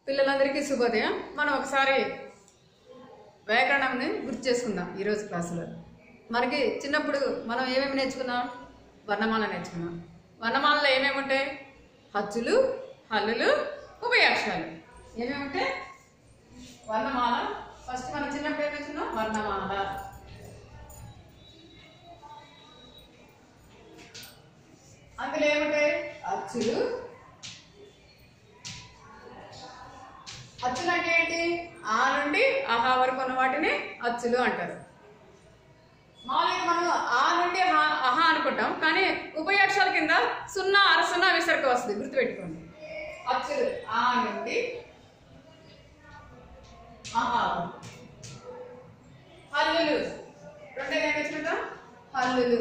పిల్లలందరికీ శుభోదయం మనం ఒకసారి వ్యాకరణంని గుర్తు చేసుకుందాం ఈరోజు క్లాసులో మనకి చిన్నప్పుడు మనం ఏమేమి నేర్చుకున్నాం వర్ణమాల నేర్చుకున్నాం వర్ణమాలలో ఏమేమి ఉంటాయి హచ్చులు హల్లులు ఉభయాక్షరాలు ఏమేమి ఉంటాయి వర్ణమాల ఫస్ట్ మనం చిన్నప్పుడు ఏం నేర్చుకున్నాం వర్ణమాల అందులో ఏముంటాయి అచ్చులు అచ్చులు అంటే ఏంటి ఆ నుండి ఆహా వరకు ఉన్న వాటిని అచ్చులు అంటారు మామూలుగా మనం ఆ నుండి హా- అహా అనుకుంటాం కానీ ఉభయాక్షరాల కింద సున్నా అర సున్నా విసర్గ వస్తుంది గుర్తుపెట్టుకోండి అచ్చులు ఆ నుండి ఆహా వరకు. హల్లులు రెండే ఏం తెచ్చుకుంటాం హల్లులు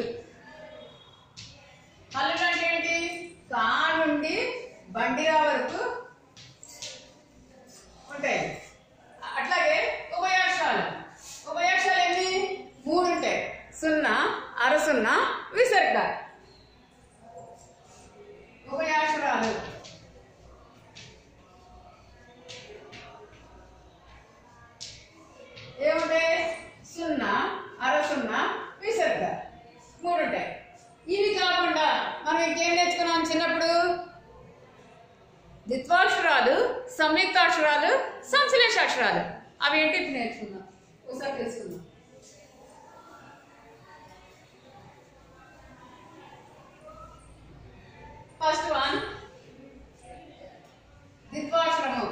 హల్లులు అంటే ఏంటి కా నుండి బండిరా వరకు ఉంటాయి అట్లాగే ఉభయాక్షరాలు ఉభయాక్షరాలు ఎన్ని మూడు ఉంటాయి సున్నా అర సున్నా విసర్గ ఉభయాక్షరాలు ఏముంటాయి సున్నా అర సున్నా విసర్గ మూడు ఉంటాయి ఇవి కాకుండా మనం ఇంకేం నేర్చుకున్నాం చిన్నప్పుడు ద్విత్వాక్షరాలు సంయుక్తాక్షరాలు సంశ్లేషాక్షరాలు అవి ఏంటి ఇప్పుడు నేర్చుకుందాం ఒకసారి తెలుసుకుందాం ఫస్ట్ వన్ ద్విత్వాక్షరము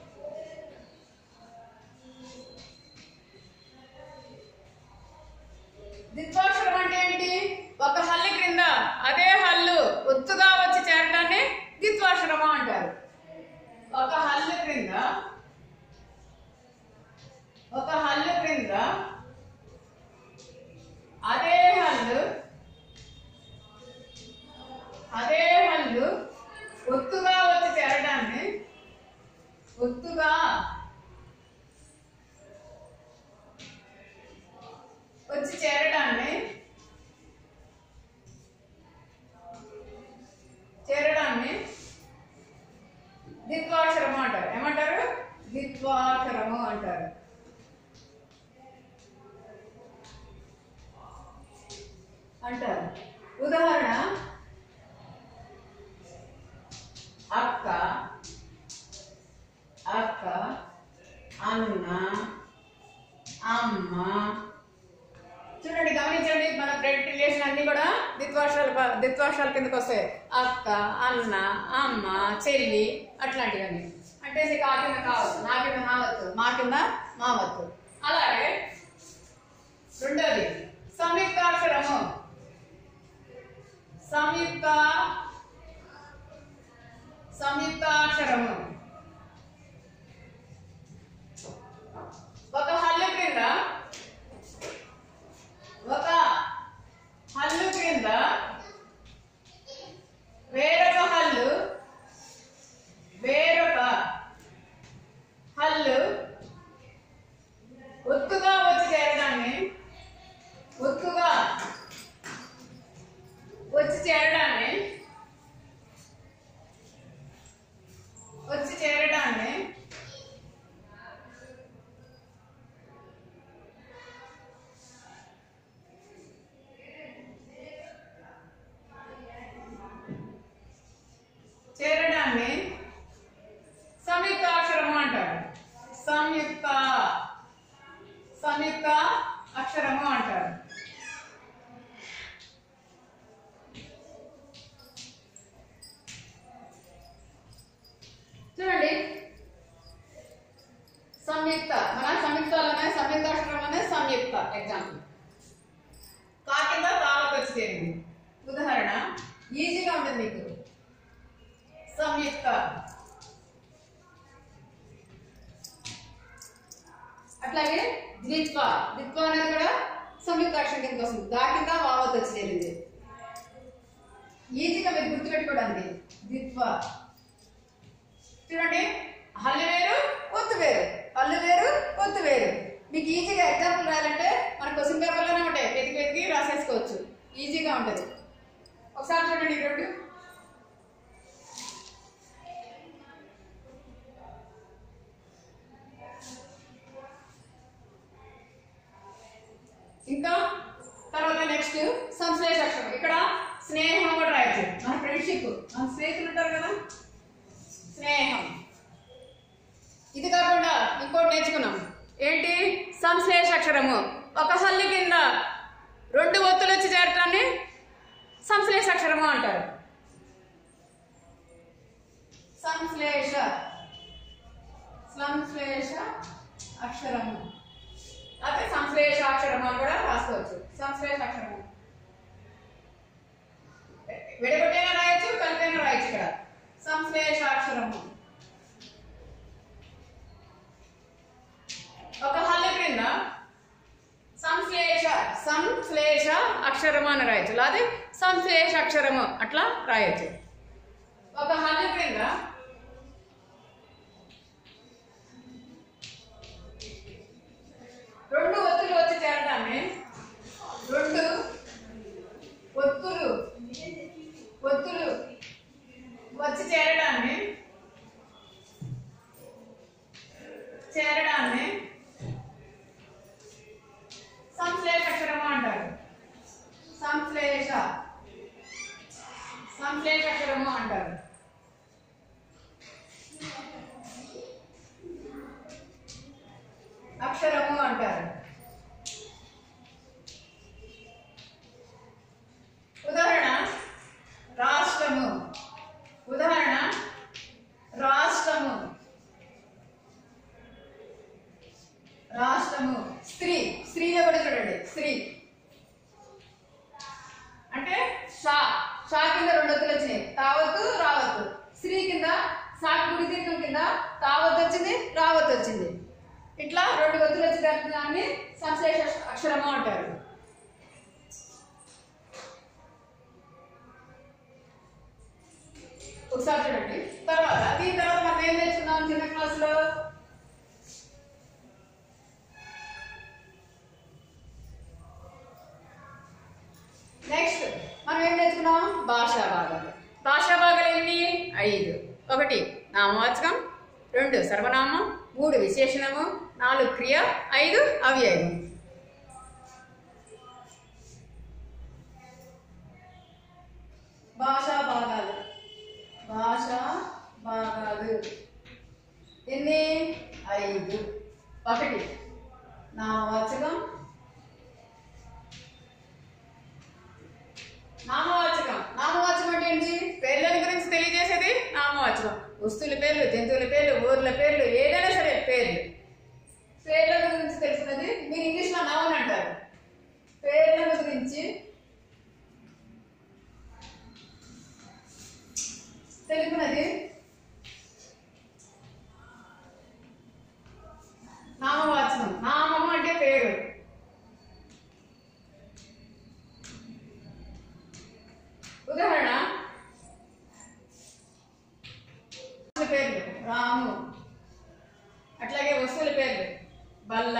ద్విత్వాక్షరం అంటే ఏంటి ఒక హల్లు క్రింద అదే హల్లు ఒత్తుగా వచ్చి చేరడాన్ని ద్విత్వాక్షరము అంటారు ఒక హల్లు క్రింద ఒక హల్లు క్రింద అదే హల్లు అదే హల్లు ఒత్తుగా వచ్చి చేరడాన్ని ఒత్తుగా వచ్చి చేరడాన్ని చేరడాన్ని ద్విత్వాక్షరము అంటారు ఏమంటారు ద్విత్వాక్షరము అంటారు అంటారు ఉదాహరణ అక్క అక్క అన్న అమ్మ చూడండి గమనించండి మన బ్లడ్ రిలేషన్ అన్ని కూడా ద్విత్వాక్షరాలు ప- ద్విత్వాక్షరాల కిందకి వస్తాయి అక్క అన్న అమ్మ చెల్లి అట్లాంటివన్నీ అంటే ఇది కా కింద కావచ్చు నా కింద నావత్తు మా కింద మావత్తు అలాగే రెండోది సంయుక్తాక్షరము సంయుక్త సంయుక్తాక్షరము ఒక హల్లు క్రింద ఒక హల్లు క్రింద వేరొక హల్లు వేరొక హల్లు ఒత్తుగా వచ్చి చేరడాన్ని ఒత్తుగా వచ్చి చేరడాన్ని వచ్చి చేరడాన్ని చేరడాన్ని సంయుక్త అక్షరము అంటారు సంయుక్త సంయుక్త అక్షరము అంటారు చూడండి సంయుక్త మన సంయుక్తాలనే సంయుక్తాక్షరంలోనే సంయుక్త ఎగ్జాంపుల్ కా కింద తాళకు వచ్చి చేరింది ఉదాహరణ ఈజీగా ఉంటుంది మీకు సంయుక్త అట్లాగే ద్విత్వ ద్విత్వ అనేది కూడా సంయుక్త అక్షరం కిందకి వస్తుంది దా కింద వావత్ వచ్చి చేరింది ఈజీగా మీరు గుర్తుపెట్టుకోవడానికి ద్విత్వ చూడండి హల్లు వేరు ఒత్తు వేరు హల్లు వేరు ఒత్తు వేరు మీకు ఈజీగా ఎగ్జాంపుల్ రాయాలంటే మన క్వశ్చన్ పేపర్లోనే ఉంటాయి వెతికి వెతికి రాసేసుకోవచ్చు ఈజీగా ఉంటుంది ఒకసారి చూడండి ఈ రెండు సంశ్లేష అక్షరం ఇక్కడ స్నేహం కూడా రాయొచ్చు మన ఫ్రెండ్షిప్ మన స్నేహితులు ఉంటారు కదా స్నేహం ఇది కాకుండా ఇంకోటి నేర్చుకున్నాం ఏంటి సంశ్లేష అక్షరము ఒక హల్లి కింద రెండు ఒత్తులు వచ్చి చేరటాన్ని సంశ్లేష అక్షరము అంటారు సంశ్లేష సంశ్లేష అక్షరము అదే సంశ్లేష అక్షరము అని కూడా రాసుకోవచ్చు సంశ్లేష అక్షరము విడగొట్టైనా రాయొచ్చు కలిపైనా రాయొచ్చు ఇక్కడ సంశ్లేష అక్షరము ఒక హల్లి క్రింద సంశ్లేష సంశ్లేష అక్షరము అని రాయొచ్చు లేదా సంశ్లేష అక్షరము అట్లా రాయొచ్చు ఒక హల్లి క్రింద రెండు ఒత్తులు వచ్చి చేరడాన్ని రెండు ఒత్తులు ఒత్తులు వచ్చి చేరడాన్ని చేరడాన్ని సంశ్లేష అక్షరము అంటారు సంశ్లేష సంశ్లేష అక్షరము అంటారు అక్షరము అంటారు ఉదాహరణ రాష్ట్రము ఉదాహరణ రాష్ట్రము రాష్ట్రము స్త్రీ స్త్రీలో కూడా చూడండి స్త్రీ అంటే షా షా కింద రెండు ఒత్తులు వచ్చినాయి తావత్తు రావత్తు స్త్రీ కింద సాకు గుడి దీర్ఘం కింద తావత్తు వచ్చింది రావత్తు వచ్చింది ఇట్లా రెండు ఒత్తులు వచ్చి దాన్ని సంశ్లేష అక్షరము అంటారు ఒకసారి చూడండి తర్వాత దీని తర్వాత మనం ఏం నేర్చుకున్నాం చిన్న క్లాసులో నెక్స్ట్ మనం ఏం నేర్చుకున్నాం భాషా భాగాలు భాషా భాగాలు ఎన్ని ఐదు ఒకటి నామవాచకం రెండు సర్వనామం మూడు విశేషణము నాలుగు క్రియ ఐదు అవ్యయం భాషా భాగాలు భాషా భాగాలు ఎన్ని ఐదు ఒకటి నామవాచకం నామవాచకం నామవాచకం అంటే ఏంటి పేర్ల గురించి తెలియజేసేది నామవాచకం వస్తువుల పేర్లు జంతువుల పేర్లు ఊర్ల పేర్లు ఏదైనా సరే పేర్లు పేర్ల గురించి తెలుసుకున్నది మీరు ఇంగ్లీష్ లో నౌన్ అంటారు పేర్ల గురించి తెలుపునది నామవాచకం నామము అంటే పేరు ఉదాహరణ వస్తువుల పేర్లు రాము అట్లాగే వస్తువుల పేర్లు బల్ల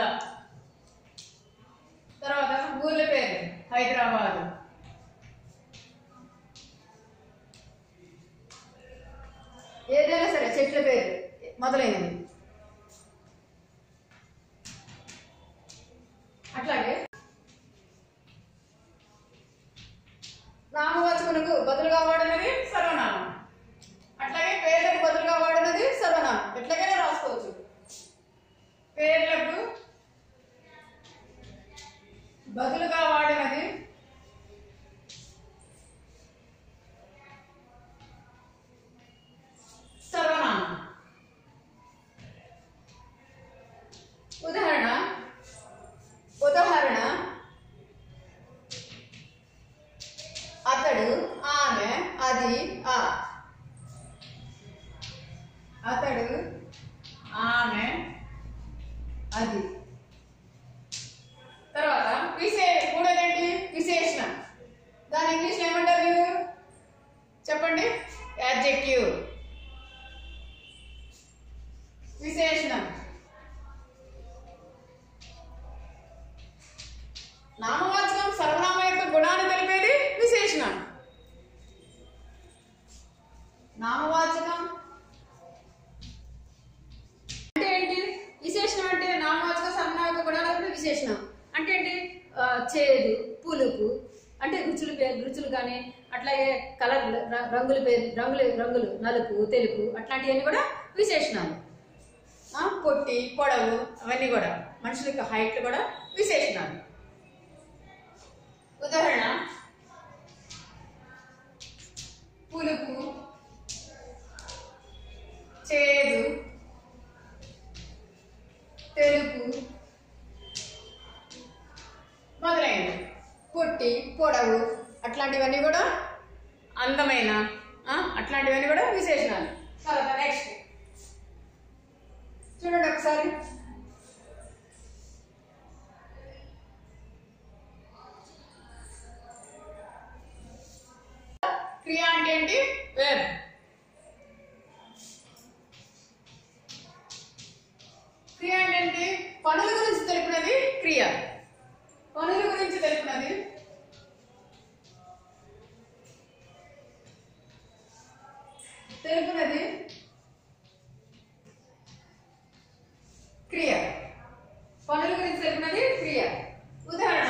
తర్వాత ఊర్ల పేర్లు హైదరాబాద్ ఏదైనా సరే చెట్ల పేర్లు మొదలైనవి అట్లాగే నామవాచకులకు బదులుగా వాడినది సర్వనామం అట్లాగే పేర్లకు బదులుగా వాడినది సర్వనామం ఎట్లాగైనా రాసుకోవచ్చు పేర్లకు బదులుగా వాడినది సర్వనామం ఉదాహరణ ఉదాహరణ అతడు ఆమె అది ఆ అతడు ఆమె అది తర్వాత విశే మూడోదేంటి విశేషణం దాని ఇంగ్లీష్లో ఏమంటారు మీరు చెప్పండి యాడ్జెక్టివ్ విశేషణం నామవాచకం సర్వనామ యొక్క గుణాన్ని తెలిపేది విశేషణం నామవాచకం అంటే ఏంటి విశేషణం అంటే నామవాచకం సర్వనామ యొక్క గుణాలు తెలిపే విశేషణం అంటే ఏంటి ఆ, చేదు పులుపు అంటే రుచులు పేరు రుచులు కానీ అట్లాగే కలర్ రంగుల పేరు రంగులు రంగులు నలుపు తెలుపు అట్లాంటివన్నీ కూడా విశేషణాలు ఆ, పొట్టి పొడవు అవన్నీ కూడా మనుషుల యొక్క హైట్ కూడా విశేషణాలు ఉదాహరణ పులుపు చేదు తెలుపు మొదలైనవి పొట్టి పొడవు అట్లాంటివన్నీ కూడా అందమైన ఆ, అట్లాంటివన్నీ కూడా విశేషణాలు తర్వాత నెక్స్ట్ చూడండి ఒకసారి క్రియ అంటే ఏంటి వెబ్ క్రియ అంటే ఏంటి పనుల గురించి తెలిపినది క్రియ పనుల గురించి తెలిపినది తెలుపునది క్రియ పనుల గురించి తెలిపినది క్రియ ఉదాహరణ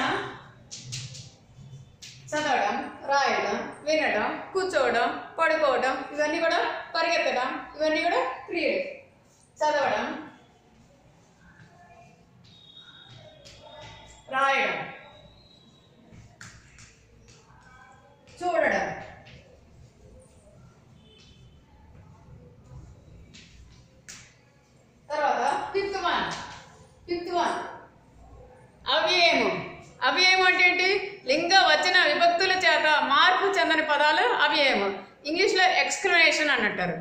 చదవడం రాయడం వినడం కూర్చోవడం పడుకోవడం ఇవన్నీ కూడా పరిగెత్తడం ఇవన్నీ కూడా క్రియలు చదవడం రాయడం చూడడం తర్వాత ఫిఫ్త్ వన్ ఫిఫ్త్ వన్ అవ్యయము అవ్యయము అంటే ఏంటి లింగ వచన విభక్తుల చేత మార్పు చెందని పదాలు అవ్యయము ఇంగ్లీష్లో ఎక్స్క్లమేషన్ అని అంటారు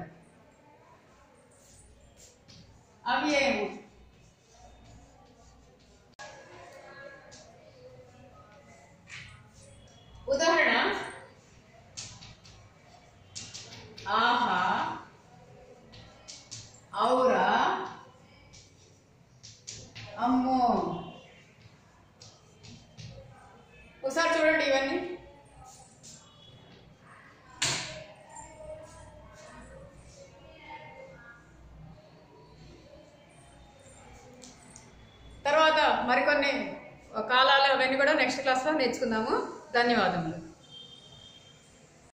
అవ్యయము ఉదాహరణ ఆహా ఔరా అమ్మో ఒకసారి చూడండి ఇవన్నీ తర్వాత మరికొన్ని కాలాలు అవన్నీ కూడా నెక్స్ట్ క్లాస్లో నేర్చుకుందాము ధన్యవాదములు